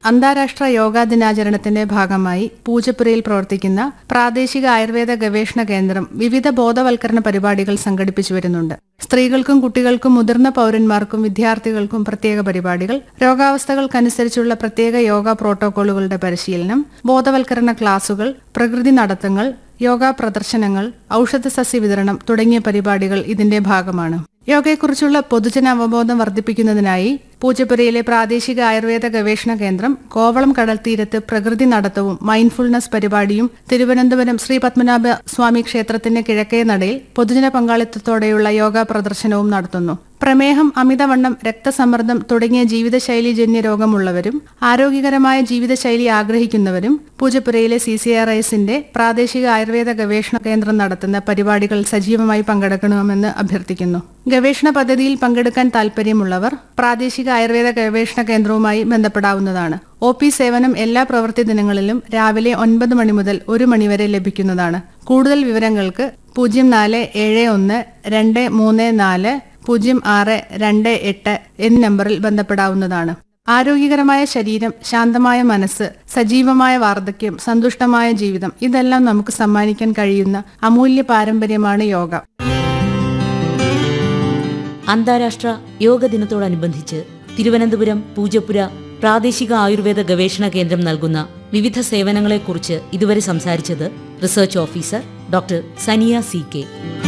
അന്താരാഷ്ട്ര യോഗാ ദിനാചരണത്തിന്റെ ഭാഗമായി പൂജപ്പുരയിൽ പ്രവർത്തിക്കുന്ന പ്രാദേശിക ആയുർവേദ ഗവേഷണ കേന്ദ്രം വിവിധ ബോധവൽക്കരണ പരിപാടികൾ സംഘടിപ്പിച്ചു വരുന്നുണ്ട് സ്ത്രീകൾക്കും കുട്ടികൾക്കും മുതിർന്ന പൗരന്മാർക്കും വിദ്യാർത്ഥികൾക്കും പ്രത്യേക പരിപാടികൾ രോഗാവസ്ഥകൾക്കനുസരിച്ചുള്ള പ്രത്യേക യോഗ പ്രോട്ടോക്കോളുകളുടെ പരിശീലനം ബോധവൽക്കരണ ക്ലാസുകൾ പ്രകൃതി നടത്തങ്ങൾ യോഗ പ്രദർശനങ്ങൾ ഔഷധ സസ്യ വിതരണം തുടങ്ങിയ പരിപാടികൾ ഇതിന്റെ ഭാഗമാണ് യോഗയെക്കുറിച്ചുള്ള പൊതുജന അവബോധം വർദ്ധിപ്പിക്കുന്നതിനായി പൂജപ്പുരയിലെ പ്രാദേശിക ആയുർവേദ ഗവേഷണ കേന്ദ്രം കോവളം കടൽ തീരത്ത് പ്രകൃതി നടത്തവും മൈൻഡ്ഫുൾനെസ് പരിപാടിയും തിരുവനന്തപുരം ശ്രീ പത്മനാഭ സ്വാമി ക്ഷേത്രത്തിന്റെ കിഴക്കേ നടയിൽ പൊതുജന പങ്കാളിത്തത്തോടെയുള്ള യോഗ പ്രദർശനവും നടത്തുന്നു പ്രമേഹം അമിതവണ്ണം രക്തസമ്മർദ്ദം തുടങ്ങിയ ജീവിതശൈലീജന്യ രോഗമുള്ളവരും ആരോഗ്യകരമായ ജീവിതശൈലി ആഗ്രഹിക്കുന്നവരും പൂജപ്പുരയിലെ സി സി ആർ ഐസിന്റെ പ്രാദേശിക ആയുർവേദ ഗവേഷണ കേന്ദ്രം നടത്തുന്ന പരിപാടികൾ സജീവമായി പങ്കെടുക്കണമെന്ന് അഭ്യർത്ഥിക്കുന്നു ഗവേഷണ പദ്ധതിയിൽ പങ്കെടുക്കാൻ താൽപ്പര്യമുള്ളവർ പ്രാദേശിക ആയുർവേദ ഗവേഷണ കേന്ദ്രവുമായി ബന്ധപ്പെടാവുന്നതാണ് ഒ പി സേവനം എല്ലാ പ്രവൃത്തി ദിനങ്ങളിലും രാവിലെ ഒൻപത് മണി മുതൽ ഒരു മണിവരെ ലഭിക്കുന്നതാണ് കൂടുതൽ വിവരങ്ങൾക്ക് പൂജ്യം നാല് ഏഴ് ഒന്ന് രണ്ട് മൂന്ന് നാല് പൂജ്യം ആറ് രണ്ട് എട്ട് എന്നീ നമ്പറിൽ ബന്ധപ്പെടാവുന്നതാണ് ആരോഗ്യകരമായ ശരീരം ശാന്തമായ മനസ്സ് സജീവമായ വാർദ്ധക്യം സന്തുഷ്ടമായ ജീവിതം ഇതെല്ലാം നമുക്ക് സമ്മാനിക്കാൻ കഴിയുന്ന അമൂല്യ പാരമ്പര്യമാണ് യോഗ അന്താരാഷ്ട്ര യോഗ ദിനത്തോടനുബന്ധിച്ച് തിരുവനന്തപുരം പൂജപ്പുര പ്രാദേശിക ആയുർവേദ ഗവേഷണ കേന്ദ്രം നൽകുന്ന വിവിധ സേവനങ്ങളെക്കുറിച്ച് ഇതുവരെ സംസാരിച്ചത് research officer doctor Saniya C K